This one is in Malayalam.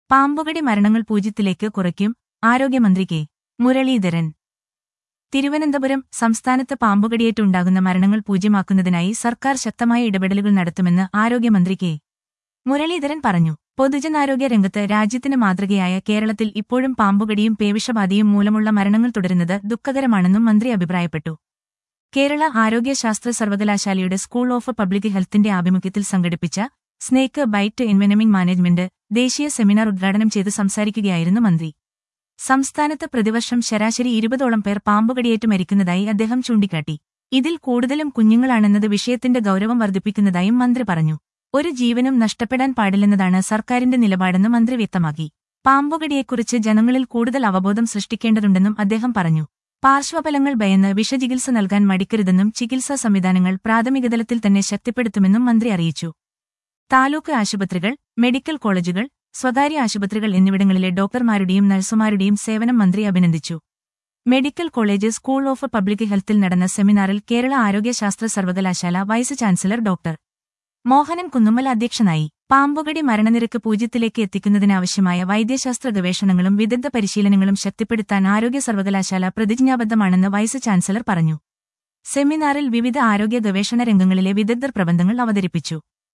പാമ്പുകടി മരണങ്ങൾ പൂജ്യത്തിലേക്ക് കുറയ്ക്കും ആരോഗ്യമന്ത്രി കെ മുരളീധരൻ തിരുവനന്തപുരം സംസ്ഥാനത്ത് പാമ്പുകടിയേറ്റുണ്ടാകുന്ന മരണങ്ങൾ പൂജ്യമാക്കുന്നതിനായി സർക്കാർ ശക്തമായ ഇടപെടലുകൾ നടത്തുമെന്ന് ആരോഗ്യമന്ത്രി കെ മുരളീധരൻ പറഞ്ഞു പൊതുജനാരോഗ്യ രംഗത്ത് രാജ്യത്തിന് മാതൃകയായ കേരളത്തിൽ ഇപ്പോഴും പാമ്പുകടിയും പേവിഷബാധയും മൂലമുള്ള മരണങ്ങൾ തുടരുന്നത് ദുഃഖകരമാണെന്നും മന്ത്രി അഭിപ്രായപ്പെട്ടു കേരള ആരോഗ്യശാസ്ത്ര സർവകലാശാലയുടെ സ്കൂൾ ഓഫ് പബ്ലിക് ഹെൽത്തിന്റെ ആഭിമുഖ്യത്തിൽ സംഘടിപ്പിച്ച സ്നേക്ക് ബൈറ്റ് എൻവെനമിംഗ് മാനേജ്മെന്റ് ദേശീയ സെമിനാർ ഉദ്ഘാടനം ചെയ്ത് സംസാരിക്കുകയായിരുന്നു മന്ത്രി സംസ്ഥാനത്ത് പ്രതിവർഷം ശരാശരി ഇരുപതോളം പേർ പാമ്പുകടിയേറ്റ് മരിക്കുന്നതായി അദ്ദേഹം ചൂണ്ടിക്കാട്ടി ഇതിൽ കൂടുതലും കുഞ്ഞുങ്ങളാണെന്നത് വിഷയത്തിന്റെ ഗൌരവം വർദ്ധിപ്പിക്കുന്നതായും മന്ത്രി പറഞ്ഞു ഒരു ജീവനും നഷ്ടപ്പെടാൻ പാടില്ലെന്നതാണ് സർക്കാരിന്റെ നിലപാടെന്ന് മന്ത്രി വ്യക്തമാക്കി പാമ്പുകടിയെക്കുറിച്ച് ജനങ്ങളിൽ കൂടുതൽ അവബോധം സൃഷ്ടിക്കേണ്ടതുണ്ടെന്നും അദ്ദേഹം പറഞ്ഞു പാർശ്വഫലങ്ങൾ ഭയന്ന് വിഷചികിത്സ നൽകാൻ മടിക്കരുതെന്നും ചികിത്സാ സംവിധാനങ്ങൾ പ്രാഥമികതലത്തിൽ തന്നെ ശക്തിപ്പെടുത്തുമെന്നും മന്ത്രി അറിയിച്ചു താലൂക്ക് ആശുപത്രികൾ മെഡിക്കൽ കോളേജുകൾ സ്വകാര്യ ആശുപത്രികൾ എന്നിവിടങ്ങളിലെ ഡോക്ടർമാരുടെയും നഴ്സുമാരുടെയും സേവനം മന്ത്രി അഭിനന്ദിച്ചു medical college school of public ഹെൽത്തിൽ നടന്ന സെമിനാറിൽ കേരള ആരോഗ്യശാസ്ത്ര സർവകലാശാല vice chancellor doctor Mohanan Kunnummal അധ്യക്ഷനായി പാമ്പുകടി മരണനിരക്ക് പൂജ്യത്തിലേക്ക് എത്തിക്കുന്നതിനാവശ്യമായ വൈദ്യശാസ്ത്ര ഗവേഷണങ്ങളും വിദഗ്ധ പരിശീലനങ്ങളും ശക്തിപ്പെടുത്താൻ ആരോഗ്യ സർവകലാശാല പ്രതിജ്ഞാബദ്ധമാണെന്ന് വൈസ് ചാൻസലർ പറഞ്ഞു സെമിനാറിൽ വിവിധ ആരോഗ്യ ഗവേഷണ രംഗങ്ങളിലെ വിദഗ്ധർ പ്രബന്ധങ്ങൾ അവതരിപ്പിച്ചു